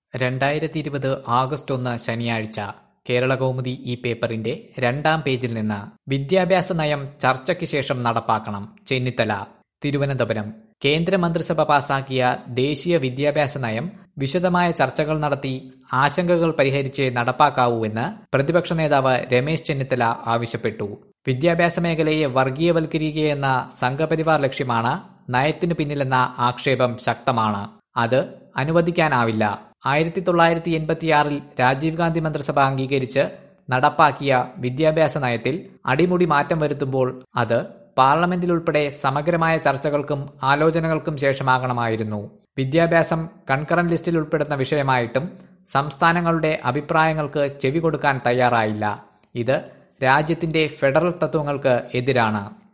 രണ്ടായിരത്തി ഇരുപത് ആഗസ്റ്റ് ഒന്ന് ശനിയാഴ്ച കേരളകൗമുദി ഈ പേപ്പറിന്റെ രണ്ടാം പേജിൽ നിന്ന് വിദ്യാഭ്യാസ നയം ചർച്ചയ്ക്ക് ശേഷം നടപ്പാക്കണം ചെന്നിത്തല തിരുവനന്തപുരം കേന്ദ്രമന്ത്രിസഭ പാസാക്കിയ ദേശീയ വിദ്യാഭ്യാസ നയം വിശദമായ ചർച്ചകൾ നടത്തി ആശങ്കകൾ പരിഹരിച്ച് നടപ്പാക്കാവൂവെന്ന് പ്രതിപക്ഷ നേതാവ് രമേശ് ചെന്നിത്തല ആവശ്യപ്പെട്ടു വിദ്യാഭ്യാസ മേഖലയെ വർഗീയവൽക്കരിക്കുകയെന്ന സംഘപരിവാർ ലക്ഷ്യമാണ് നയത്തിനു പിന്നിലെന്ന ആക്ഷേപം ശക്തമാണ് അത് അനുവദിക്കാനാവില്ല ആയിരത്തി തൊള്ളായിരത്തി എൺപത്തിയാറിൽ രാജീവ് ഗാന്ധി മന്ത്രിസഭ അംഗീകരിച്ച് നടപ്പാക്കിയ വിദ്യാഭ്യാസ നയത്തിൽ അടിമുടി മാറ്റം വരുത്തുമ്പോൾ അത് പാർലമെന്റിൽ ഉൾപ്പെടെ സമഗ്രമായ ചർച്ചകൾക്കും ആലോചനകൾക്കും ശേഷമാകണമായിരുന്നു വിദ്യാഭ്യാസം കൺകറന്റ് ലിസ്റ്റിൽ ഉൾപ്പെടുന്ന വിഷയമായിട്ടും സംസ്ഥാനങ്ങളുടെ അഭിപ്രായങ്ങൾക്ക് ചെവി കൊടുക്കാൻ തയ്യാറായില്ല ഇത് രാജ്യത്തിന്റെ ഫെഡറൽ തത്വങ്ങൾക്ക് എതിരാണ്